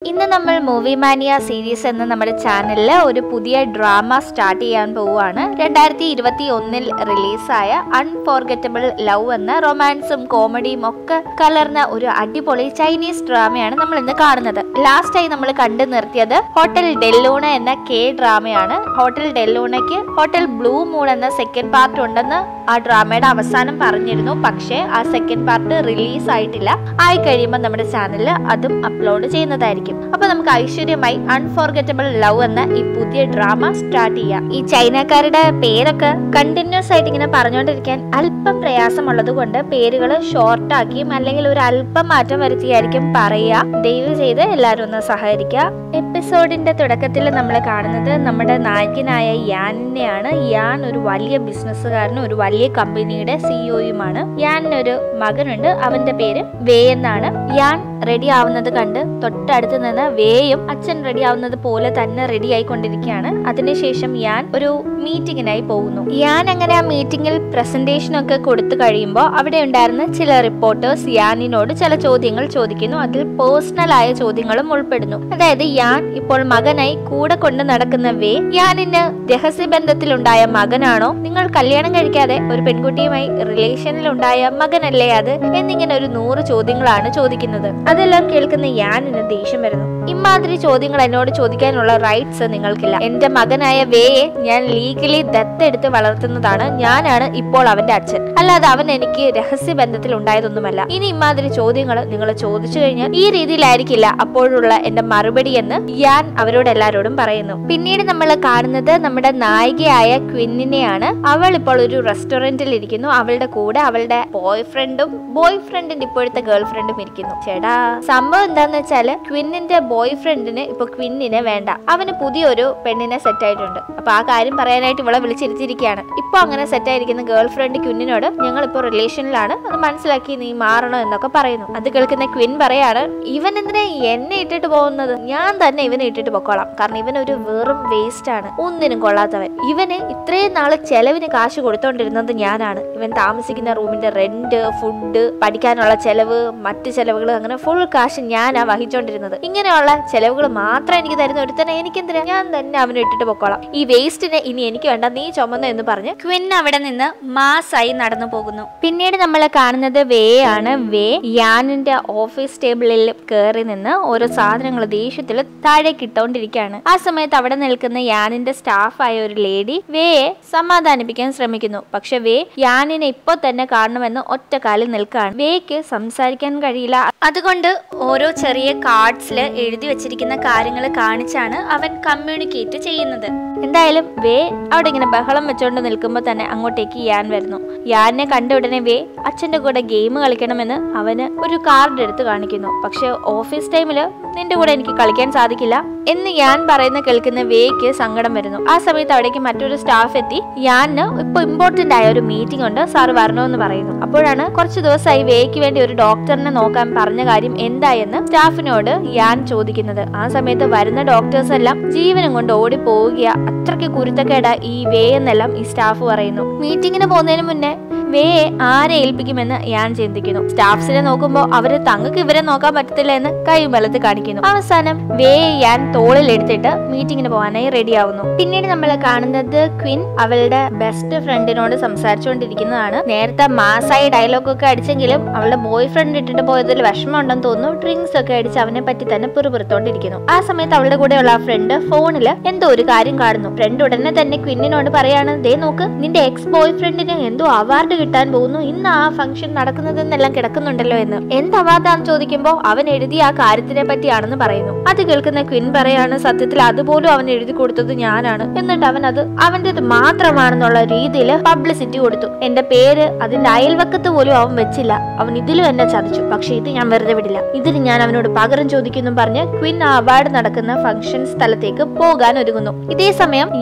ഇന്ന് നമ്മൾ movie മാനിയ series എന്ന നമ്മുടെ ചാനലിൽ ഒരു പുതിയ ഡ്രാമ സ്റ്റാർട്ട് ചെയ്യാൻ പോവുകയാണ് രണ്ടായിരത്തി ഇരുപത്തി ഒന്നിൽ റിലീസായ അൺഫോർഗറ്റബിൾ ലവ് എന്ന റൊമാൻസും കോമഡിയും ഒക്കെ കലർന്ന ഒരു അടിപൊളി ചൈനീസ് ഡ്രാമയാണ് നമ്മൾ ഇന്ന് കാണുന്നത് ലാസ്റ്റായി നമ്മൾ കണ്ടു നിർത്തിയത് ഹോട്ടൽ ഡെല്ലൂണ എന്ന കെ ഡ്രാമയാണ് ഹോട്ടൽ ഡെല്ലൂണയ്ക്ക് ഹോട്ടൽ ബ്ലൂ മൂൺ എന്ന സെക്കൻഡ് പാർട്ട് ഉണ്ടെന്ന് ആ ഡ്രാമയുടെ അവസാനം പറഞ്ഞിരുന്നു പക്ഷേ ആ സെക്കൻഡ് പാർട്ട് റിലീസ് ആയിട്ടില്ല ആയി കഴിയുമ്പോൾ നമ്മുടെ ചാനലിൽ അതും അപ്ലോഡ് ചെയ്യുന്നതായിരിക്കും അപ്പൊ നമുക്ക് ഐശ്വര്യമായി അൺഫോർഗറ്റബിൾ ലവ് എന്ന ഈ പുതിയ ഡ്രാമ സ്റ്റാർട്ട് ചെയ്യാം ഈ ചൈനക്കാരുടെ പേരൊക്കെ കണ്ടിന്യൂസ് ആയിട്ട് ഇങ്ങനെ പറഞ്ഞുകൊണ്ടിരിക്കാൻ അല്പം പ്രയാസമുള്ളത് കൊണ്ട് പേരുകൾ ഷോർട്ട് ആക്കിയും അല്ലെങ്കിൽ ഒരു അല്പം മാറ്റം വരുത്തിയായിരിക്കും പറയുക ദയവ് ചെയ്ത് എല്ലാവരും ഒന്ന് സഹകരിക്കുക എപ്പിസോഡിന്റെ തുടക്കത്തിൽ നമ്മൾ കാണുന്നത് നമ്മുടെ നായകനായ യാനിനെയാണ് യാൻ ഒരു വലിയ ബിസിനസ്സുകാരനും ഒരു വലിയ കമ്പനിയുടെ സിഇഒയുമാണ് യാനിനൊരു മകനുണ്ട് അവന്റെ പേര് വേ എന്നാണ് യാൻ റെഡി ആവുന്നത് കണ്ട് തൊട്ടടുത്ത് നിന്ന് വേയും അച്ഛൻ റെഡി ആവുന്നത് പോലെ തന്നെ റെഡി ആയിക്കൊണ്ടിരിക്കുകയാണ് അതിനുശേഷം യാൻ ഒരു മീറ്റിങ്ങിനായി പോകുന്നു യാൻ അങ്ങനെ ആ മീറ്റിംഗിൽ പ്രസന്റേഷൻ ഒക്കെ കൊടുത്തു കഴിയുമ്പോൾ അവിടെ ഉണ്ടായിരുന്ന ചില റിപ്പോർട്ടേഴ്സ് യാനിനോട് ചില ചോദ്യങ്ങൾ ചോദിക്കുന്നു അതിൽ പേഴ്സണൽ ആയ ചോദ്യങ്ങളും ഉൾപ്പെടുന്നു അതായത് യാൻ ഇപ്പോൾ മകനായി കൂടെ കൊണ്ട് നടക്കുന്ന വേ യാനിന് രഹസ്യബന്ധത്തിലുണ്ടായ മകനാണോ നിങ്ങൾ കല്യാണം കഴിക്കാതെ ഒരു പെൺകുട്ടിയുമായി റിലേഷനിൽ ഉണ്ടായ മകനല്ലേ അത് എന്നിങ്ങനെ ഒരു നൂറ് ചോദ്യങ്ങളാണ് ചോദിക്കുന്നത് അതെല്ലാം കേൾക്കുന്ന യാനിന് ദേഷ്യം വരുന്നു ഇമാതിരി ചോദ്യങ്ങൾ എന്നോട് ചോദിക്കാനുള്ള റൈറ്റ്സ് നിങ്ങൾക്കില്ല എന്റെ മകനായ വേയെ ഞാൻ ലീഗലി ദത്തെടുത്ത് വളർത്തുന്നതാണ് ഞാനാണ് ഇപ്പോൾ അവന്റെ അച്ഛൻ അല്ലാതെ അവൻ എനിക്ക് രഹസ്യ ബന്ധത്തിൽ ഉണ്ടായതൊന്നുമല്ല ഇനി ഇമാതിരി ചോദ്യങ്ങൾ നിങ്ങൾ ചോദിച്ചു കഴിഞ്ഞാൽ ഈ രീതിയിലായിരിക്കില്ല അപ്പോഴുള്ള എന്റെ മറുപടി എന്ന് ഞാൻ അവരോട് എല്ലാവരോടും പറയുന്നു പിന്നീട് നമ്മൾ കാണുന്നത് നമ്മുടെ നായികയായ ക്വിന്നിനെയാണ് അവൾ ഇപ്പോൾ ഒരു റെസ്റ്റോറന്റിൽ ഇരിക്കുന്നു അവളുടെ കൂടെ അവളുടെ ബോയ് ഫ്രണ്ടും ബോയ് ഫ്രണ്ടിന്റെ ഇപ്പോഴത്തെ ഗേൾ ഫ്രണ്ടും ഇരിക്കുന്നു ചേടാ സംഭവം എന്താന്ന് വെച്ചാല് ക്വിന്നിന്റെ ബോയ് ഫ്രണ്ടിന് ഇപ്പൊ ക്വിന്നിനെ വേണ്ട അവന് പുതിയൊരു പെണ്ണിനെ സെറ്റ് ആയിട്ടുണ്ട് അപ്പൊ ആ കാര്യം പറയാനായിട്ട് ഇവളെ വിളിച്ചിരുത്തിയിരിക്കുകയാണ് ഇപ്പൊ അങ്ങനെ സെറ്റ് ആയിരിക്കുന്ന ഗേൾ ഫ്രണ്ട് ക്വിന്നിനോട് ഞങ്ങൾ ഇപ്പോൾ റിലേഷനിലാണ് അത് മനസ്സിലാക്കി നീ മാറണം എന്നൊക്കെ പറയുന്നു അത് കേൾക്കുന്ന ക്വിൻ പറയാണ് ഇവൻ എന്തിനാ എന്നെ ഇട്ടിട്ട് പോകുന്നത് ഞാൻ തന്നെ ഇവനെ ഇട്ടിട്ട് പൊക്കോളാം കാരണം ഇവൻ ഒരു വെറും വേസ്റ്റ് ആണ് ഒന്നിനും കൊള്ളാത്തവൻ ഇവന് ഇത്രയും നാള് ചെലവിന് കാശ് കൊടുത്തോണ്ടിരുന്നത് ഞാനാണ് ഇവൻ താമസിക്കുന്ന റൂമിന്റെ റെന്റ് ഫുഡ് പഠിക്കാനുള്ള ചെലവ് മറ്റു ചെലവുകൾ അങ്ങനെ ഫുൾ കാശ് ഞാനാ വഹിച്ചോണ്ടിരുന്നത് ഇങ്ങനെയുള്ള ചെലവുകൾ മാത്രം എനിക്ക് തരുന്ന ഒരുത്തനെ എനിക്കെന്തിനാ ഞാൻ തന്നെ അവനെ ഇട്ടിട്ട് പൊക്കോളാം ഈ വേസ്റ്റിനെ ഇനി എനിക്ക് വേണ്ട നീ ചുമന്നു എന്ന് പറഞ്ഞ് ക്വിൻ അവിടെ നിന്ന് മാസായി നടന്നു പോകുന്നു പിന്നീട് നമ്മൾ കാണുന്നത് വേ ആണ് വേ യാനിന്റെ ഓഫീസ് ടേബിളിൽ കയറി നിന്ന് ഓരോ സാധനങ്ങൾ ദേഷ്യത്തിൽ താഴേക്ക് ഇട്ടോണ്ടിരിക്കുകയാണ് ആ സമയത്ത് അവിടെ നിൽക്കുന്ന യാനിന്റെ സ്റ്റാഫായ ഒരു ലേഡി വേയെ സമാധാനിപ്പിക്കാൻ ശ്രമിക്കുന്നു പക്ഷെ വേ യാനിനെ ഇപ്പൊ തന്നെ കാണണമെന്ന് ഒറ്റ കാലിൽ നിൽക്കുകയാണ് വേക്ക് സംസാരിക്കാൻ കഴിയില്ല അതുകൊണ്ട് ഓരോ ചെറിയ കാർഡ്സിൽ എഴുതി വെച്ചിരിക്കുന്ന കാര്യങ്ങൾ കാണിച്ചാണ് അവൻ കമ്മ്യൂണിക്കേറ്റ് ചെയ്യുന്നത് എന്തായാലും വേ അവിടെ ഇങ്ങനെ ബഹളം വെച്ചുകൊണ്ട് നിൽക്കുമ്പോൾ തന്നെ അങ്ങോട്ടേക്ക് യാൻ വരുന്നു യാനെ കണ്ട ഉടനെ വേ അച്ഛന്റെ കൂടെ ഗെയിം കളിക്കണമെന്ന് അവന് ഒരു കാർഡ് എടുത്ത് കാണിക്കുന്നു പക്ഷെ ഓഫീസ് ടൈമിൽ നിന്റെ കൂടെ എനിക്ക് കളിക്കാൻ സാധിക്കില്ല എന്ന് ഞാൻ പറയുന്ന കേൾക്കുന്ന വേക്ക് സങ്കടം വരുന്നു ആ സമയത്ത് അവിടേക്ക് മറ്റൊരു സ്റ്റാഫ് എത്തി യാന് ഇപ്പൊ ഇമ്പോർട്ടന്റ് ആയ ഒരു മീറ്റിംഗ് ഉണ്ട് സാർ വരണമെന്ന് പറയുന്നു അപ്പോഴാണ് കുറച്ച് ദിവസമായി വേക്ക് വേണ്ടി ഒരു ഡോക്ടറിനെ നോക്കാൻ പറഞ്ഞ കാര്യം എന്തായെന്ന് സ്റ്റാഫിനോട് ഞാൻ ചോദിക്കുന്നത് ആ സമയത്ത് വരുന്ന ഡോക്ടേഴ്സ് എല്ലാം ജീവനും കൊണ്ട് ഓടി പോവുക അത്രയ്ക്ക് കുരുത്തക്കേട ഈ വേ എന്നെല്ലാം ഈ സ്റ്റാഫ് പറയുന്നു മീറ്റിങ്ങിന് പോകുന്നതിന് മുന്നേ വേയെ ആരെ ഏൽപ്പിക്കുമെന്ന് ഞാൻ ചിന്തിക്കുന്നു സ്റ്റാഫ്സിനെ നോക്കുമ്പോൾ അവര് തങ്ങൾക്ക് ഇവരെ നോക്കാൻ പറ്റത്തില്ല എന്ന് കൈ ബലത്ത് കാണിക്കുന്നു അവസാനം വേയെ ഞാൻ തോളിൽ എടുത്തിട്ട് മീറ്റിങ്ങിന് പോകാനായി റെഡി ആവുന്നു പിന്നീട് നമ്മൾ കാണുന്നത് ക്വിൻ അവളുടെ ബെസ്റ്റ് ഫ്രണ്ടിനോട് സംസാരിച്ചുകൊണ്ടിരിക്കുന്നതാണ് നേരത്തെ മാസായി ഡയലോഗ് ഒക്കെ അടിച്ചെങ്കിലും അവളുടെ ബോയ് ഫ്രണ്ട് ഇട്ടിട്ട് പോയതിൽ വിഷമമുണ്ടെന്ന് തോന്നുന്നു ഡ്രിങ്ക്സ് ഒക്കെ അടിച്ച് അവനെ പറ്റി തന്നെ പിറുപിറുത്തോണ്ടിരിക്കുന്നു ആ സമയത്ത് അവളുടെ കൂടെയുള്ള ആ ഫ്രണ്ട് ഫോണിൽ എന്തോ ഒരു കാര്യം കാണുന്നു ഫ്രണ്ട് ഉടനെ തന്നെ ക്വിന്നിനോട് പറയാണ് ദേ നോക്ക് നിന്റെ എക്സ് ബോയ് ഫ്രണ്ടിന് എന്തോ അവാർഡ് കിട്ടാൻ പോകുന്നു ഇന്ന് ആ ഫംഗ്ഷൻ നടക്കുന്നതെന്നെല്ലാം കിടക്കുന്നുണ്ടല്ലോ എന്ന് എന്ത് അവാർഡാന്ന് ചോദിക്കുമ്പോൾ അവൻ എഴുതിയ ആ കാര്യത്തിനെ പറ്റിയാണെന്ന് പറയുന്നു അത് കേൾക്കുന്ന ക്വിൻ പറയാണ് സത്യത്തിൽ അതുപോലും അവൻ എഴുതി കൊടുത്തത് ഞാനാണ് എന്നിട്ട് അവൻ അത് അവൻ്റെത് മാത്രമാണെന്നുള്ള രീതിയിൽ പബ്ലിസിറ്റി കൊടുത്തു എന്റെ പേര് അതിന്റെ അയൽവക്കത്ത് പോലും അവൻ വെച്ചില്ല അവൻ ഇതിലും എന്നെ ചതിച്ചു പക്ഷെ ഇത് ഞാൻ വെറുതെ വിടില്ല ഇതിന് ഞാൻ അവനോട് പകരം ചോദിക്കുന്നു പറഞ്ഞ് ക്വിൻ ആ അവാർഡ് നടക്കുന്ന ഫംഗ്ഷൻ സ്ഥലത്തേക്ക് പോകാൻ ഒരുങ്ങുന്നു ഇതേ സമയം ഞാൻ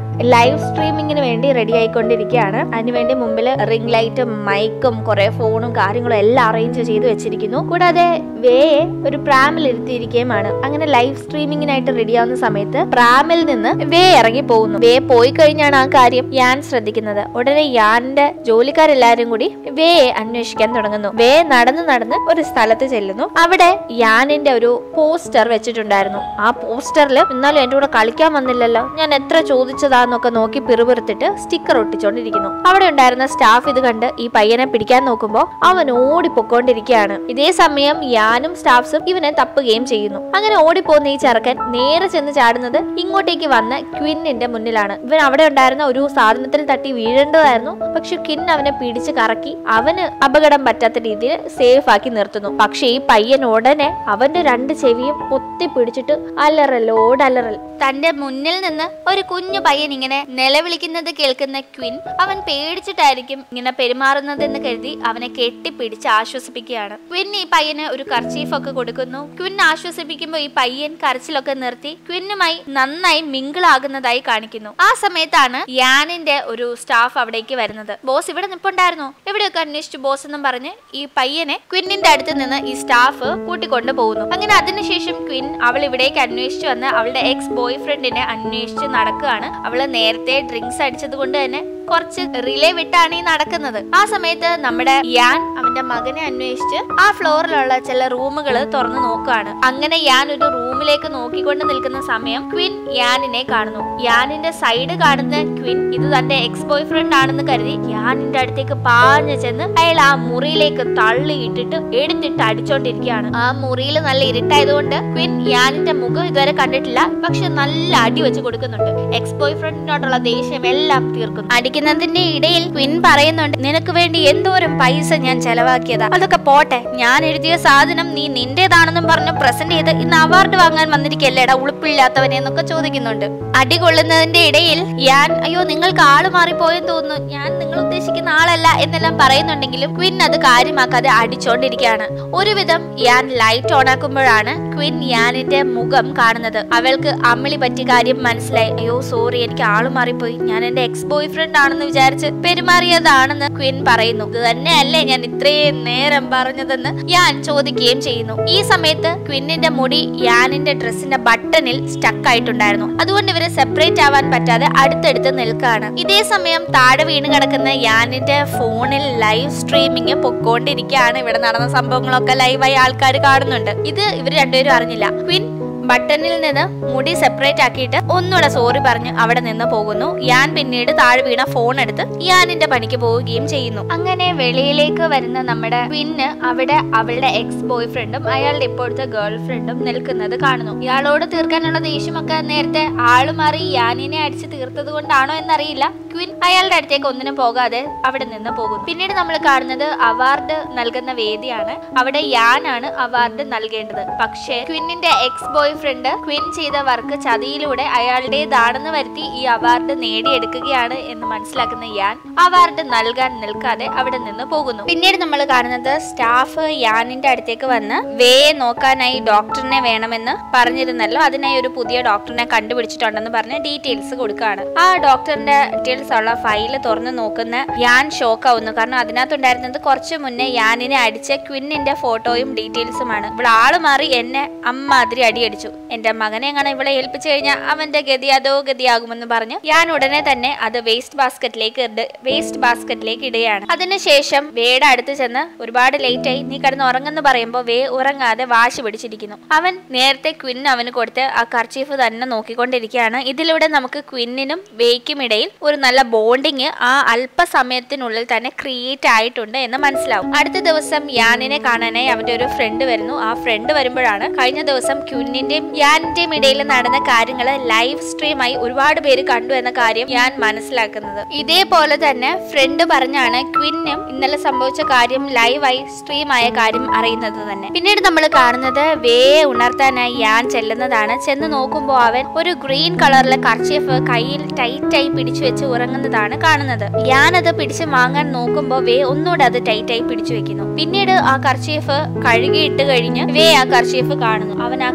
ലൈവ് സ്ട്രീമിങ്ങിന് വേണ്ടി റെഡി ആയിക്കൊണ്ടിരിക്കുകയാണ് അതിനുവേണ്ടി മുമ്പിൽ റിംഗ് ലൈറ്റും മൈക്കും കുറെ ഫോണും കാര്യങ്ങളും എല്ലാം അറേഞ്ച് ചെയ്ത് വെച്ചിരിക്കുന്നു കൂടാതെ വേയെ ഒരു പ്രാമിൽ ഇരുത്തിയിരിക്കുകയുമാണ് അങ്ങനെ ലൈവ് സ്ട്രീമിങ്ങിനായിട്ട് റെഡിയാവുന്ന സമയത്ത് പ്രാമിൽ നിന്ന് വേ ഇറങ്ങി പോകുന്നു വേ പോയി കഴിഞ്ഞാണ് ആ കാര്യം യാൻ ശ്രദ്ധിക്കുന്നത് ഉടനെ യാന്റെ ജോലിക്കാരെല്ലാരും കൂടി വേയെ അന്വേഷിക്കാൻ തുടങ്ങുന്നു വേ നടന്ന് നടന്ന് ഒരു സ്ഥലത്ത് ചെല്ലുന്നു അവിടെ യാനിന്റെ ഒരു പോസ്റ്റർ വെച്ചിട്ടുണ്ടായിരുന്നു ആ പോസ്റ്ററിൽ എന്നാലും എന്റെ കൂടെ കളിക്കാൻ വന്നില്ലല്ലോ ഞാൻ എത്ര ചോദിച്ചതാന്നൊക്കെ നോക്കി പിറുപിറുത്തിട്ട് സ്റ്റിക്കർ ഒട്ടിച്ചോണ്ടിരിക്കുന്നു അവിടെ ഉണ്ടായിരുന്ന സ്റ്റാഫ് ഇത് കണ്ട് ഈ പയ്യനെ പിടിക്കാൻ നോക്കുമ്പോൾ അവൻ ഓടിപ്പൊക്കോണ്ടിരിക്കുകയാണ് ഇതേ സമയം യാനും സ്റ്റാഫ്സും ഇവനെ തപ്പുകയും ചെയ്യുന്നു അങ്ങനെ ഓടിപ്പോകുന്ന ഈ ചെറുക്കൻ നേരെ ചെന്ന് ചാടുന്നത് ഇങ്ങോട്ടേക്ക് വന്ന ക്വിന്നിന്റെ മുന്നിലാണ് ഇവൻ അവിടെ ഉണ്ടായിരുന്ന ഒരു സാധനത്തിൽ തട്ടി വീഴേണ്ടതായിരുന്നു പക്ഷെ ക്വിൻ അവനെ പിടിച്ച് കറക്കി അവന് അപകടം പറ്റാത്ത രീതിയിൽ സേഫ് ആക്കി നിർത്തുന്നു പക്ഷെ ഈ പയ്യൻ ഉടനെ അവന്റെ രണ്ട് ചെവിയും പൊത്തി പിടിച്ചിട്ട് അലറലോട് അലറൽ തന്റെ മുന്നിൽ നിന്ന് ഒരു കുഞ്ഞു പയ്യൻ ഇങ്ങനെ നിലവിളിക്കുന്നത് കേൾക്കുന്ന ക്വിൻ അവൻ പേടിച്ചിട്ടായിരിക്കും ഇങ്ങനെ പെരുമാറുന്നതെന്ന് കരുതി അവനെ കെട്ടിപ്പിടിച്ച് ആശ്വസിപ്പിക്കുകയാണ് ക്വിൻ ഈ പയ്യന് ഒരു കർച്ചീഫ് ഒക്കെ കൊടുക്കുന്നു ക്വിൻ ആശ്വസിപ്പിക്കുമ്പോൾ ഈ പയ്യൻ കരച്ചിലൊക്കെ നിർത്തി ക്വിന്നുമായി നന്നായി മിങ്കിൾ ആകുന്നതായി കാണിക്കുന്നു ആ സമയത്താണ് യാനിന്റെ ഒരു സ്റ്റാഫ് അവിടേക്ക് വരുന്നത് ബോസ് ഇവിടെ നിപ്പുണ്ടായിരുന്നു എവിടെയൊക്കെ അന്വേഷിച്ചു ബോസ് എന്നും പറഞ്ഞ് ഈ പയ്യനെ ക്വിന്നിന്റെ അടുത്ത് നിന്ന് ഈ സ്റ്റാഫ് കൂട്ടിക്കൊണ്ടു പോകുന്നു അങ്ങനെ അതിനുശേഷം ക്വിൻ അവൾ ഇവിടേക്ക് അന്വേഷിച്ചു വന്ന് അവളുടെ എക്സ് ബോയ് ഫ്രണ്ടിനെ അന്വേഷിച്ച് നടക്കുകയാണ് അവള് നേരത്തെ ഡ്രിങ്ക്സ് അടിച്ചത് കൊണ്ട് തന്നെ കുറച്ച് റിലേ വിട്ടാണ് ഈ നടക്കുന്നത് ആ സമയത്ത് നമ്മുടെ യാൻ അവന്റെ മകനെ അന്വേഷിച്ച് ആ ഫ്ലോറിലുള്ള ചില റൂമുകൾ തുറന്നു നോക്കുകയാണ് അങ്ങനെ യാൻ ഒരു റൂമിലേക്ക് നോക്കിക്കൊണ്ട് നിൽക്കുന്ന സമയം ക്വിൻ യാനിനെ കാണുന്നു യാനിന്റെ സൈഡ് കാണുന്ന ക്വിൻ ഇത് തന്റെ എക്സ് ബോയ് ഫ്രണ്ട് ആണെന്ന് കരുതി യാനിന്റെ അടുത്തേക്ക് പാഞ്ഞു ചെന്ന് അയാൾ ആ മുറിയിലേക്ക് തള്ളിയിട്ടിട്ട് എടുത്തിട്ട് അടിച്ചോണ്ടിരിക്കുകയാണ് ആ മുറിയിൽ നല്ല ഇരുട്ടായതുകൊണ്ട് ക്വിൻ യാനിന്റെ മുഖം ഇതുവരെ കണ്ടിട്ടില്ല പക്ഷെ നല്ല അടി വെച്ച് കൊടുക്കുന്നുണ്ട് എക്സ് ബോയ് ഫ്രണ്ടിനോടുള്ള ദേഷ്യം എല്ലാം തീർക്കുന്നു അടിക്കുന്നതിന്റെ ഇടയിൽ ക്വിൻ പറയുന്നുണ്ട് നിനക്ക് വേണ്ടി എന്തോരം പൈസ ഞാൻ ചെലവാക്കിയതാ അതൊക്കെ പോട്ടെ ഞാൻ എഴുതിയ സാധനം നീ നിന്റേതാണെന്നും പറഞ്ഞ് പ്രസന്റ് ചെയ്ത് ഇന്ന് അവാർഡ് വാങ്ങാൻ വന്നിരിക്കല്ലേടാ ഉളുപ്പില്ലാത്തവനെ എന്നൊക്കെ ചോദിക്കുന്നുണ്ട് അടി കൊള്ളുന്നതിന്റെ ഇടയിൽ ഞാൻ അയ്യോ നിങ്ങൾക്ക് ആള് മാറിപ്പോയെന്ന് തോന്നുന്നു ഞാൻ നിങ്ങൾ ഉദ്ദേശിക്കുന്ന ആളല്ല എന്നെല്ലാം പറയുന്നുണ്ടെങ്കിലും ക്വിൻ അത് കാര്യമാക്കാതെ അടിച്ചോണ്ടിരിക്കുകയാണ് ഒരുവിധം യാൻ ലൈറ്റ് ഓൺ ആക്കുമ്പോഴാണ് ക്വിൻ യാനിന്റെ മുഖം കാണുന്നത് അവൾക്ക് അമ്മിളി പറ്റിയ കാര്യം മനസ്സിലായി അയ്യോ സോറി എനിക്ക് ആള് മാറിപ്പോയി ഞാൻ എന്റെ എക്സ് ബോയ് ഫ്രണ്ട് ആണെന്ന് വിചാരിച്ച് പെരുമാറിയതാണെന്ന് ക്വിൻ പറയുന്നു ഇത് തന്നെയല്ലേ ഞാൻ ഇത്രയും നേരം പറഞ്ഞതെന്ന് യാൻ ചോദിക്കുകയും ചെയ്യുന്നു ഈ സമയത്ത് ക്വിന്നിന്റെ മുടി യാനിന്റെ ഡ്രസ്സിന്റെ ബട്ടണിൽ സ്റ്റക്ക് ആയിട്ടുണ്ടായിരുന്നു അതുകൊണ്ട് ഇവര് സെപ്പറേറ്റ് ആവാൻ പറ്റാതെ അടുത്തടുത്ത് നിൽക്കുകയാണ് ഇതേ സമയം താഴെ വീണ് കിടക്കുന്ന യാനിന്റെ ഫോണിൽ ലൈവ് സ്ട്രീമിംഗ് പൊക്കോണ്ടിരിക്കുകയാണ് ഇവിടെ നടന്ന സംഭവങ്ങളൊക്കെ ലൈവായി ആൾക്കാർ കാണുന്നുണ്ട് ഇത് ഇവർ രണ്ടുപേരും അറിഞ്ഞില്ല ക്വിൻ ബട്ടണിൽ നിന്ന് മുടി സെപ്പറേറ്റ് ആക്കിയിട്ട് ഒന്നുകൂടെ സോറി പറഞ്ഞ് അവിടെ നിന്ന് പോകുന്നു യാൻ പിന്നീട് താഴെ വീണ ഫോൺ എടുത്ത് യാനിന്റെ പണിക്ക് പോവുകയും ചെയ്യുന്നു അങ്ങനെ വെളിയിലേക്ക് വരുന്ന നമ്മുടെ ക്വിന്ന് അവിടെ അവളുടെ എക്സ് ബോയ് ഫ്രണ്ടും അയാളുടെ ഇപ്പോഴത്തെ ഗേൾ ഫ്രണ്ടും നിൽക്കുന്നത് കാണുന്നു ഇയാളോട് തീർക്കാനുള്ള ദേഷ്യമൊക്കെ നേരത്തെ ആള് മാറി യാനിനെ അടിച്ച് തീർത്തത് കൊണ്ടാണോ എന്നറിയില്ല ക്വിൻ അയാളുടെ അടുത്തേക്ക് ഒന്നിനും പോകാതെ അവിടെ നിന്ന് പോകുന്നു പിന്നീട് നമ്മൾ കാണുന്നത് അവാർഡ് നൽകുന്ന വേദിയാണ് അവിടെ യാനാണ് അവാർഡ് നൽകേണ്ടത് പക്ഷേ ക്വിന്നിന്റെ എക്സ് ബോയ് ഫ്രണ്ട് ക്വിൻ ചെയ്ത വർക്ക് ചതിയിലൂടെ അയാളുടേതാണെന്ന് വരുത്തി ഈ അവാർഡ് നേടിയെടുക്കുകയാണ് എന്ന് മനസ്സിലാക്കുന്ന യാൻ അവാർഡ് നൽകാൻ നിൽക്കാതെ അവിടെ നിന്ന് പോകുന്നു പിന്നീട് നമ്മൾ കാണുന്നത് സ്റ്റാഫ് യാനിന്റെ അടുത്തേക്ക് വന്ന് വേയെ നോക്കാനായി ഡോക്ടറിനെ വേണമെന്ന് പറഞ്ഞിരുന്നല്ലോ അതിനായി ഒരു പുതിയ ഡോക്ടറിനെ കണ്ടുപിടിച്ചിട്ടുണ്ടെന്ന് പറഞ്ഞ് ഡീറ്റെയിൽസ് കൊടുക്കുകയാണ് ആ ഡോക്ടറിന്റെ ഡീറ്റെയിൽസ് ഉള്ള ഫയല് തുറന്ന് നോക്കുന്ന യാൻ ഷോക്ക് ആവുന്നു കാരണം അതിനകത്തുണ്ടായിരുന്നത് കുറച്ച് മുന്നേ യാനിനെ അടിച്ച ക്വിന്നിന്റെ ഫോട്ടോയും ഡീറ്റെയിൽസുമാണ് ഇവിടെ ആള് മാറി എന്നെ അമ്മാതിരി അടിയടിച്ചു എന്റെ മകനെ എങ്ങനെ ഇവിടെ ഏൽപ്പിച്ചു കഴിഞ്ഞാൽ അവന്റെ ഗതി അതോ ഗതിയാകുമെന്ന് പറഞ്ഞ് ഞാൻ ഉടനെ തന്നെ അത് വേസ്റ്റ് ബാസ്ക്കറ്റിലേക്ക് വേസ്റ്റ് ബാസ്ക്കറ്റിലേക്ക് ഇടുകയാണ് അതിനുശേഷം വേയുടെ അടുത്ത് ചെന്ന് ഒരുപാട് ലേറ്റ് ആയി നീ കിടന്ന് ഉറങ്ങുന്നു പറയുമ്പോൾ വേ ഉറങ്ങാതെ വാശി പിടിച്ചിരിക്കുന്നു അവൻ നേരത്തെ ക്വിൻ അവന് കൊടുത്ത് ആ കർച്ചീഫ് തന്നെ നോക്കിക്കൊണ്ടിരിക്കുകയാണ് ഇതിലൂടെ നമുക്ക് ക്വിന്നിനും വേയ്ക്കും ഇടയിൽ ഒരു നല്ല ബോണ്ടിങ് ആ അല്പസമയത്തിനുള്ളിൽ തന്നെ ക്രിയേറ്റ് ആയിട്ടുണ്ട് എന്ന് മനസ്സിലാവും അടുത്ത ദിവസം യാനിനെ കാണാനായി അവന്റെ ഒരു ഫ്രണ്ട് വരുന്നു ആ ഫ്രണ്ട് വരുമ്പോഴാണ് കഴിഞ്ഞ ദിവസം ക്വിന്നിന്റെയും യാനിന്റെയും ഇടയിൽ നടന്ന കാര്യങ്ങൾ ലൈവ് സ്ട്രീമായി ഒരുപാട് പേര് കണ്ടു എന്ന കാര്യം ഞാൻ മനസ്സിലാക്കുന്നത് ഇതേപോലെ തന്നെ ഫ്രണ്ട് പറഞ്ഞാണ് ക്വിന്നും ഇന്നലെ സംഭവിച്ച കാര്യം ലൈവായി സ്ട്രീം ആയ കാര്യം അറിയുന്നത് തന്നെ പിന്നീട് നമ്മൾ കാണുന്നത് വേയെ ഉണർത്താനായി യാൻ ചെല്ലുന്നതാണ് ചെന്ന് നോക്കുമ്പോൾ അവൻ ഒരു ഗ്രീൻ കളറിലെ കർച്ചീഫ് കയ്യിൽ ടൈറ്റായി പിടിച്ചു വെച്ച് ഉറങ്ങുന്നതാണ് കാണുന്നത് യാൻ അത് പിടിച്ച് വാങ്ങാൻ നോക്കുമ്പോൾ വേ ഒന്നുകൂടെ അത് ടൈറ്റായി പിടിച്ചു വെക്കുന്നു പിന്നീട് ആ കർച്ചീഫ് കഴുകിയിട്ട് കഴിഞ്ഞ് വേ ആ കർച്ചീഫ് കാണുന്നു അവൻ ആ കർച്ചീഫ്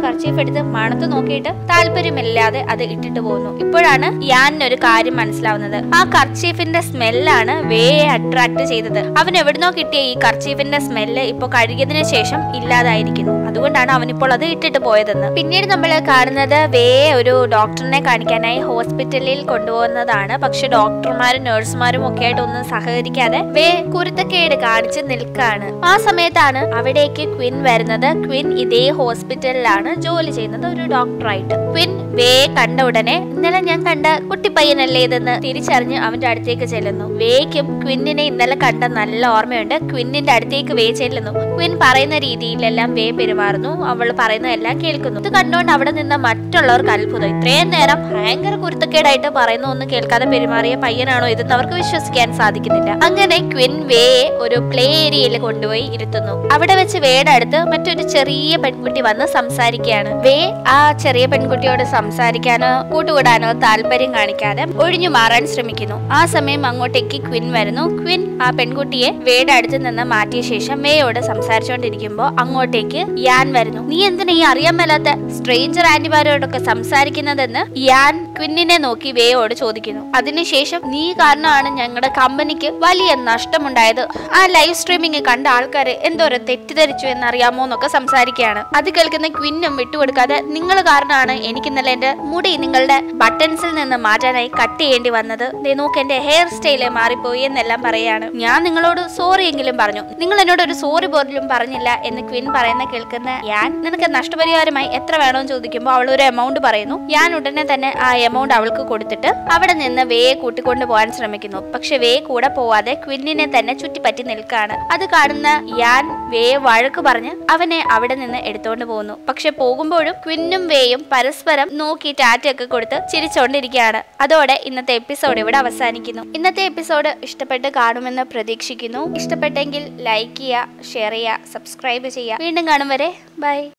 എടുത്ത് മണത്ത് നോക്കിയിട്ട് താല്പര്യമില്ലാതെ അത് ഇട്ടിട്ട് പോകുന്നു ഇപ്പോഴാണ് യാനിനൊരു കാര്യം മനസ്സിലാവുന്നത് ആ കർച്ചീഫിന്റെ സ്മെല്ലാണ് വേയെ അട്രാക്ട് ചെയ്തത് അവൻ എവിടുന്നോ കിട്ടിയ ഈ കർച്ചീഫിന്റെ സ്മെല്ല് ഇപ്പൊ കഴുകിയതിനു ശേഷം ഇല്ലാതായിരിക്കുന്നു അതുകൊണ്ടാണ് അവൻ ഇപ്പോൾ അത് ഇട്ടിട്ട് പോയതെന്ന് പിന്നീട് നമ്മൾ കാണുന്നത് വേയെ ഒരു ഡോക്ടറിനെ കാണിക്കാനായി ഹോസ്പിറ്റലിൽ കൊണ്ടുപോകുന്നതാണ് പക്ഷെ ഡോക്ടർമാരും നഴ്സുമാരും ഒക്കെ ആയിട്ട് ഒന്നും സഹകരിക്കാതെ വേ കുരുത്തക്കേട് കാണിച്ച് നിൽക്കാണ് ആ സമയത്താണ് അവിടേക്ക് ക്വിൻ വരുന്നത് ക്വിൻ ഇതേ ഹോസ്പിറ്റലിലാണ് ജോലി ചെയ്യുന്നത് ഒരു ഡോക്ടറായിട്ട് ക്വിൻ വേ കണ്ട ഉടനെ ഇന്നലെ ഞാൻ കണ്ട കുട്ടിപ്പയ്യനല്ലേ ഇതെന്ന് തിരിച്ചറിഞ്ഞ് അവന്റെ അടുത്തേക്ക് ചെല്ലുന്നു വേക്കും ക്വിന്നിനെ ഇന്നലെ കണ്ട നല്ല ഓർമ്മയുണ്ട് ക്വിന്നിന്റെ അടുത്തേക്ക് വേ ചെല്ലുന്നു ക്വിൻ പറയുന്ന രീതിയിലെല്ലാം വേ പെരുമാറുന്നു അവൾ പറയുന്നതെല്ലാം കേൾക്കുന്നു ഇത് കണ്ടുകൊണ്ട് അവിടെ നിന്ന് മറ്റുള്ളവർക്ക് അത്ഭുതം ഇത്രയും നേരം ഭയങ്കര കുരുത്തക്കേടായിട്ട് പറയുന്ന ഒന്നും കേൾക്കാതെ പെരുമാറിയ പയ്യനാണോ ഇതെന്ന് അവർക്ക് വിശ്വസിക്കാൻ സാധിക്കുന്നില്ല അങ്ങനെ ക്വിൻ വേയെ ഒരു പ്ലേ ഏരിയയിൽ കൊണ്ടുപോയി ഇരുത്തുന്നു അവിടെ വെച്ച് വേയുടെ അടുത്ത് മറ്റൊരു ചെറിയ പെൺകുട്ടി വന്ന് സംസാരിക്കുകയാണ് വേ ആ ചെറിയ പെൺകുട്ടിയോട് സംസാരിക്കാനോ കൂട്ടുകൂടാനോ താല്പര്യം കാണിക്കാതെ ഒഴിഞ്ഞു മാറാൻ ശ്രമിക്കുന്നു ആ സമയം അങ്ങോട്ടേക്ക് ക്വിൻ വരുന്നു ക്വിൻ ആ പെൺകുട്ടിയെ വേയുടെ അടുത്ത് നിന്ന് മാറ്റിയ ശേഷം വേയോട് സംസാരിച്ചുകൊണ്ടിരിക്കുമ്പോൾ അങ്ങോട്ടേക്ക് യാൻ വരുന്നു നീ എന്തിനാ ഈ അറിയാൻ മേലാത്ത സ്ട്രേഞ്ചർ ആന്റിമാരോടൊക്കെ സംസാരിക്കുന്നതെന്ന് യാൻ ക്വിന്നിനെ നോക്കി വേയോട് ചോദിക്കുന്നു അതിനുശേഷം നീ കാരണമാണ് ഞങ്ങളുടെ കമ്പനിക്ക് വലിയ നഷ്ടമുണ്ടായത് ആ ലൈവ് സ്ട്രീമിംഗ് കണ്ട ആൾക്കാരെ എന്തോരം തെറ്റിദ്ധരിച്ചു എന്നറിയാമോ എന്നൊക്കെ സംസാരിക്കുകയാണ് അത് കേൾക്കുന്ന ക്വിന്നും വിട്ടുകൊടുക്കാതെ നിങ്ങൾ കാരണമാണ് എനിക്ക് ഇന്നലെ എന്റെ മുടി നിങ്ങളുടെ ബട്ടൺസിൽ നിന്ന് മാറ്റാനായി കട്ട് ചെയ്യേണ്ടി വന്നത് ദേ നോക്ക് എന്റെ ഹെയർ സ്റ്റൈല് മാറിപ്പോയി എന്നെല്ലാം പറയാണ് ഞാൻ നിങ്ങളോട് സോറി എങ്കിലും പറഞ്ഞു നിങ്ങൾ എന്നോട് ഒരു സോറി പോലും പറഞ്ഞില്ല എന്ന് ക്വിൻ പറയുന്ന കേൾക്കുന്ന ഞാൻ നിനക്ക് നഷ്ടപരിഹാരമായി എത്ര വേണമെന്ന് ചോദിക്കുമ്പോൾ അവൾ ഒരു എമൗണ്ട് പറയുന്നു ഞാൻ ഉടനെ തന്നെ ആ എമൗണ്ട് അവൾക്ക് കൊടുത്തിട്ട് അവിടെ നിന്ന് വേയെ കൂട്ടിക്കൊണ്ടു പോകാൻ ശ്രമിക്കുന്നു പക്ഷെ വേ കൂടെ പോവാതെ ക്വിന്നിനെ തന്നെ ചുറ്റിപ്പറ്റി നിൽക്കാണ് അത് കാണുന്ന ഞാൻ വേയെ വഴക്ക് പറഞ്ഞ് അവനെ അവിടെ നിന്ന് എടുത്തോണ്ട് പോകുന്നു പക്ഷെ പോകുമ്പോഴും ക്വിന്നും വേയും പരസ്പരം നോക്കി ടാറ്റയൊക്കെ കൊടുത്ത് ചിരിച്ചോണ്ടിരിക്കുകയാണ് അതോടെ ഇന്നത്തെ എപ്പിസോഡ് ഇവിടെ അവസാനിക്കുന്നു ഇന്നത്തെ എപ്പിസോഡ് ഇഷ്ടപ്പെട്ട് കാണുമെന്ന് പ്രതീക്ഷിക്കുന്നു ഇഷ്ടപ്പെട്ടെങ്കിൽ ലൈക്ക് ചെയ്യുക ഷെയർ ചെയ്യുക സബ്സ്ക്രൈബ് ചെയ്യുക വീണ്ടും കാണും വരെ ബൈ